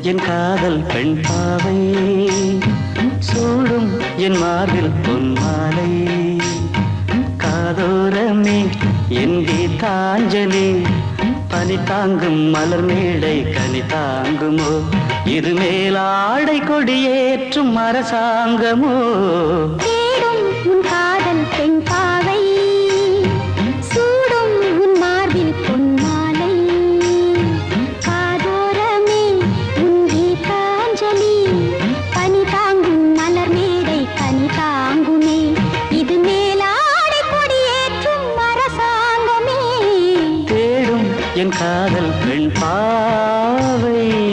என் காதல் பெண் பாவை சூடும் என் மார்பில் பொன்மாலை காதோரமே என் கீதாஞ்சலி பனி தாங்கும் மலர் மேடை கனி தாங்குமோ இது மேலாடை கொடியேற்றும் அரசாங்கமோ தேடும் உன் காதல் பெண் பாவை சூடும் உன் மார்பில் பொன்மாலை காதோரமே உன் கீதாஞ்சலி பனி தாங்கும் மலர் மேடை கனி தாங்குமே இது மேலாடை கொடியேற்றும் அரசாங்கமே தேடும் என் காதல் பெண் பாவை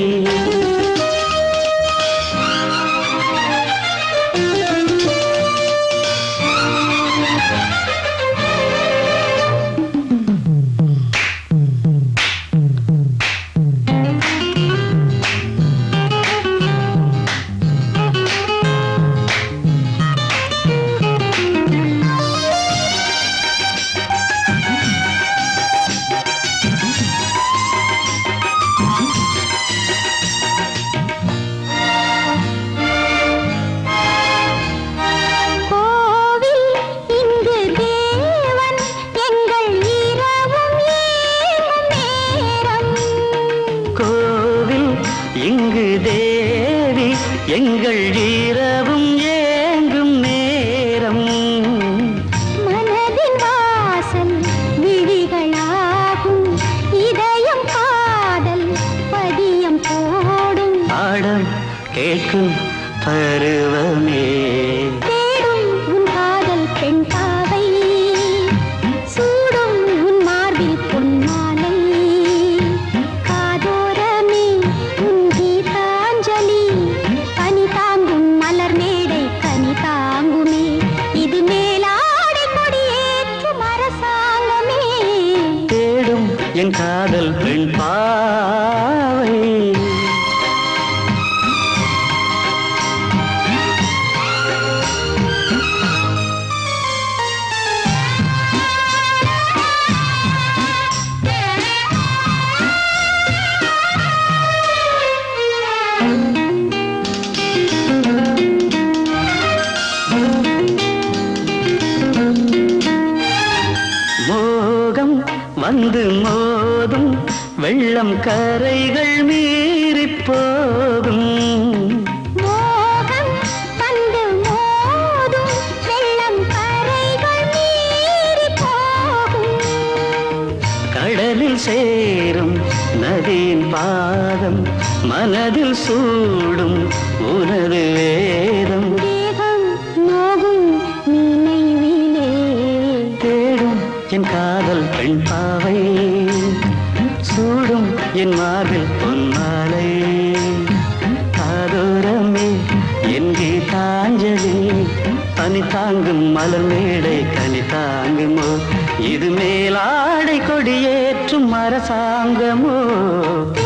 கோவில் இங்கு தேவன் எங்கள் இரவும் ஏகும் நேரம் கோவில் இங்கு தேவி எங்கள் இரவும் ஏங்கும் நேரம் மனதின் வாசல் விழிகளாகும் இதயம் காதல் பதியம் போடும் பாடம் கேட்கும் பருவமே தேடும் உன் காதல் பெண் பாவை சூடும் உன் மார்பில் பொன்மாலை காதோரமே உன் கீதாஞ்சலி பனி தாங்கும் மலர் மேடை கனி தாங்குமே இது மேலாடை கொடியேற்றும் அரசாங்கமே தேடும் என் காதல் பெண் பாவை மோகம் வந்து மோதும் வெள்ளம் கரைகள் மீறிப் போகும் மோகம் வந்து மோதும் வெள்ளம் கரைகள் மீறி போகும் கடலில் சேரும் நதியின் பாதம் மனதில் சூடும் உனது வேதம் தேகம் நோகும் நினைவிலே தேடும் என் காதல் பெண் பாவை சூடும் என் மார்பில் பொன்மாலை காதோரமே என் கீதாஞ்சலி பனி தாங்கும் மலர் மேடை கனி தாங்குமோ இது மேலாடை கொடியேற்றும் அரசாங்கமோ